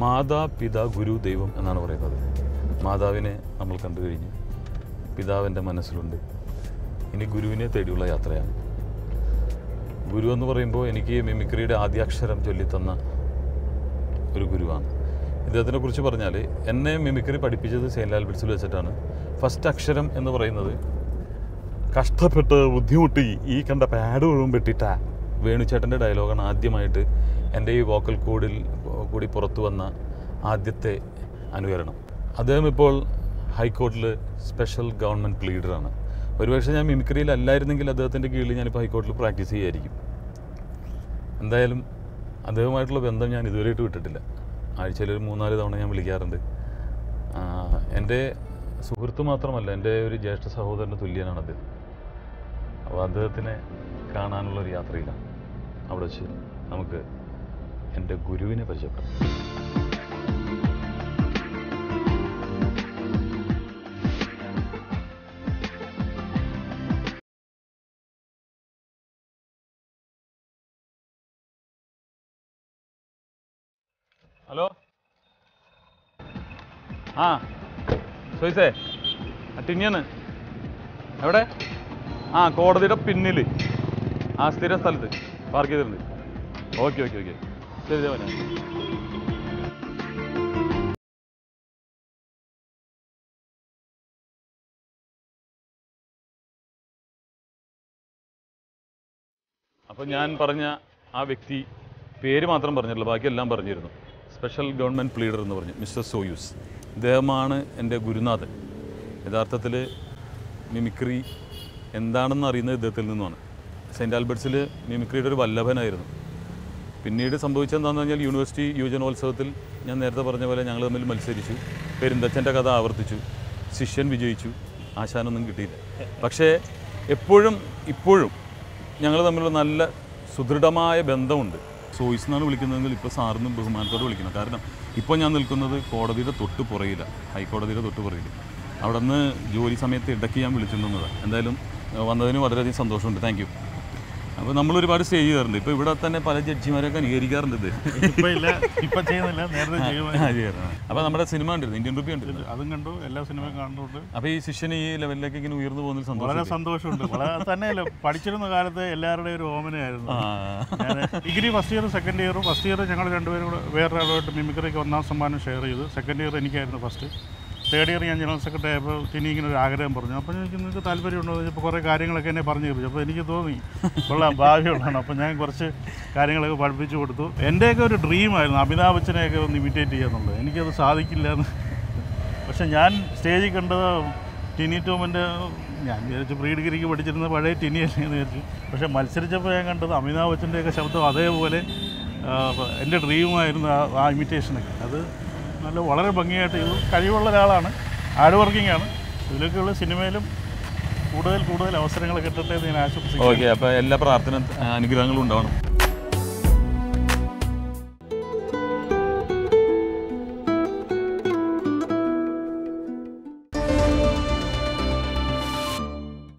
മാതാ പിത ഗുരു ദൈവം എന്നാണ് പറയുന്നത് മാതാവിനെ നമ്മൾ കണ്ടു കഴിഞ്ഞു പിതാവിൻ്റെ മനസ്സിലുണ്ട് ഇനി ഗുരുവിനെ തേടിയുള്ള യാത്രയാണ് ഗുരു എന്ന് പറയുമ്പോൾ എനിക്ക് മിമിക്രിയുടെ ആദ്യാക്ഷരം ചൊല്ലിത്തന്ന ഒരു ഗുരുവാണ് ഇദ്ദേഹത്തിനെ കുറിച്ച് പറഞ്ഞാൽ എന്നെ മിമിക്രി പഠിപ്പിച്ചത് സെയിൻറ്റ് ആൽബർട്സിൽ വെച്ചിട്ടാണ് ഫസ്റ്റ് അക്ഷരം എന്ന് പറയുന്നത് കഷ്ടപ്പെട്ട് ബുദ്ധിമുട്ടി ഈ കണ്ട പാഡ് മുഴുവൻ വെട്ടിട്ടാ വേണുചേട്ടൻ്റെ ഡയലോഗാണ് ആദ്യമായിട്ട് എൻ്റെ ഈ വോക്കൽ കോഡിൽ കൂടി പുറത്തു വന്ന ആദ്യത്തെ അനുകരണം അദ്ദേഹം ഇപ്പോൾ ഹൈക്കോർട്ടിൽ സ്പെഷ്യൽ ഗവൺമെൻറ് പ്ലീഡറാണ് ഒരുപക്ഷെ ഞാൻ മിമിക്രിയിൽ അല്ലായിരുന്നെങ്കിൽ അദ്ദേഹത്തിൻ്റെ കീഴിൽ ഞാനിപ്പോൾ ഹൈക്കോർട്ടിൽ പ്രാക്ടീസ് ചെയ്യായിരിക്കും എന്തായാലും അദ്ദേഹവുമായിട്ടുള്ള ബന്ധം ഞാൻ ഇതുവരെയായിട്ട് വിട്ടിട്ടില്ല ആഴ്ചയിൽ ഒരു മൂന്നാല് തവണ ഞാൻ വിളിക്കാറുണ്ട് ആ, എൻ്റെ സുഹൃത്ത് മാത്രമല്ല എൻ്റെ ഒരു ജ്യേഷ്ഠ സഹോദരന് തുല്യനാണ് അദ്ദേഹം അപ്പോൾ അദ്ദേഹത്തിനെ കാണാനുള്ള ഒരു യാത്രയിലാണ് അവിടെ വെച്ച് നമുക്ക് എൻ്റെ ഗുരുവിനെ പരിചയപ്പെടാം ഹലോ ആ ചോയ്സേ ആ ടിന്നിയാണ് എവിടെ ആ കോടതിയുടെ പിന്നിൽ ആ സ്ഥിര സ്ഥലത്ത് പാർക്ക് ചെയ്തിട്ടുണ്ട് ഓക്കെ ഓക്കെ ഓക്കെ ശരി ദേവനെ അപ്പോൾ ഞാൻ പറഞ്ഞ ആ വ്യക്തി പേര് മാത്രം പറഞ്ഞിട്ടില്ല ബാക്കിയെല്ലാം പറഞ്ഞിരുന്നു സ്പെഷ്യൽ ഗവൺമെൻറ് പ്ലീഡർ എന്ന് പറഞ്ഞു മിസ്റ്റർ സോയൂസ് ഇദ്ദേഹമാണ് എൻ്റെ ഗുരുനാഥൻ യഥാർത്ഥത്തിൽ മിമിക്രി എന്താണെന്ന് അറിയുന്നത് ഇദ്ദേഹത്തിൽ നിന്നുമാണ് സെൻറ്റ് ആൽബർട്സിൽ മിമിക്രിയുടെ ഒരു വല്ലഭനായിരുന്നു പിന്നീട് സംഭവിച്ചതെന്താണെന്ന് പറഞ്ഞാൽ യൂണിവേഴ്സിറ്റി യുവജനോത്സവത്തിൽ ഞാൻ നേരത്തെ പറഞ്ഞ പോലെ ഞങ്ങൾ തമ്മിൽ മത്സരിച്ചു പെരുന്തച്ഛൻ്റെ കഥ ആവർത്തിച്ചു ശിഷ്യൻ വിജയിച്ചു ആശാനൊന്നും കിട്ടിയില്ല പക്ഷേ എപ്പോഴും ഇപ്പോഴും ഞങ്ങൾ തമ്മിലുള്ള നല്ല സുദൃഢമായ ബന്ധമുണ്ട് സോയിസ് എന്നാണ് വിളിക്കുന്നതെങ്കിൽ ഇപ്പോൾ സാറിന് ബഹുമാനത്തോടെ വിളിക്കണം കാരണം ഇപ്പോൾ ഞാൻ നിൽക്കുന്നത് കോടതിയുടെ തൊട്ട് പുറയില്ല ഹൈക്കോടതിയുടെ തൊട്ട് പുറയിൽ അവിടെ നിന്ന് ജോലി സമയത്ത് ഇടയ്ക്ക് ഞാൻ വിളിച്ചിട്ടുണ്ടെന്നതാണ് എന്തായാലും ഏഹ്, വന്നതിന് വളരെയധികം സന്തോഷമുണ്ട് താങ്ക് യു അപ്പോൾ നമ്മൾ ഒരുപാട് സ്റ്റേ ചെയ്യാറുണ്ട് ഇപ്പോൾ ഇവിടെ തന്നെ പല ജഡ്ജിമാരൊക്കെ അനുകരിക്കാറുണ്ട് ഇത് ഇപ്പൊ ഇല്ല ഇപ്പൊ ചെയ്യുന്നില്ല നേരത്തെ ചെയ്യുമായിരുന്നു അപ്പോൾ നമ്മുടെ സിനിമ കണ്ടിരുന്നു ഇന്ത്യൻ റുപ്പി കണ്ടിരുന്നു അതും കണ്ടു എല്ലാ സിനിമയും കണ്ടുകൊണ്ട് അപ്പോൾ ഈ ശിഷ്യന് ഈ ലെവലിലേക്ക് ഇങ്ങനെ ഉയർന്നു പോകുന്നതിൽ വളരെ സന്തോഷം സന്തോഷമുണ്ട് വളരെ തന്നെയല്ല പഠിച്ചിരുന്ന കാലത്ത് എല്ലാവരുടെയും ഒരു ഓമനയായിരുന്നു ആ ഞാൻ ഡിഗ്രി ഫസ്റ്റ് ഇയർ സെക്കൻഡ് ഇയറും ഫസ്റ്റ് ഇയർ ഞങ്ങൾ രണ്ടുപേരും കൂടെ വേറൊരാളുമായിട്ട് മിമിക്രിക്ക് ഒന്നാം സമ്മാനം ഷെയർ ചെയ്തു സെക്കൻഡ് ഇയർ എനിക്കായിരുന്നു ഫസ്റ്റ് തേർഡ് ഇയർ ഞാൻ ജനറൽ സെക്രട്ടറി ആയപ്പോൾ ഇനി ഇങ്ങനെ ഒരു ആഗ്രഹം പറഞ്ഞു അപ്പോൾ എനിക്ക് നിങ്ങൾക്ക് താല്പര്യമുണ്ടോ എന്ന് ചോദിച്ചപ്പോൾ കുറേ കാര്യങ്ങളൊക്കെ എന്നെ പറഞ്ഞു തരും അപ്പോൾ എനിക്ക് തോന്നി കൊള്ളാം ഭാവിയുള്ളതാണ് അപ്പോൾ ഞാൻ കുറച്ച് കാര്യങ്ങളൊക്കെ പഠിപ്പിച്ചു കൊടുത്തു എൻ്റെയൊക്കെ ഒരു ഡ്രീമായിരുന്നു അമിതാഭ് ബച്ചനെയൊക്കെ ഒന്ന് ഇമിറ്റേറ്റ് ചെയ്യാന്നുള്ളത് എനിക്കത് സാധിക്കില്ല എന്ന് പക്ഷെ ഞാൻ സ്റ്റേജിൽ കണ്ടത് ടിനി ടോമിൻ്റെ ഞാൻ വിചാരിച്ചു പ്രീ ഡിഗ്രിക്ക് പഠിച്ചിരുന്ന പഴയ ടിനിയല്ലേ എന്ന് വിചാരിച്ചു പക്ഷേ മത്സരിച്ചപ്പോൾ ഞാൻ കണ്ടത് അമിതാഭ് ബച്ചൻ്റെയൊക്കെ ശബ്ദം അതേപോലെ ആ, എൻ്റെ ഡ്രീമായിരുന്നു ആ ആ ഇമിറ്റേഷനൊക്കെ അത് നല്ല വളരെ ഭംഗിയായിട്ട് ചെയ്തു കഴിവുള്ള ഒരാളാണ് ഹാർഡ് വർക്കിംഗ് ആണ് ഇതിലൊക്കെയുള്ള സിനിമയിലും കൂടുതൽ കൂടുതൽ അവസരങ്ങൾ കിട്ടട്ടെ എന്ന് ഞാൻ ആശംസിക്കുന്നു ഓക്കെ അപ്പോൾ എല്ലാ പ്രാർത്ഥന അനുഗ്രഹങ്ങളും ഉണ്ടാവണം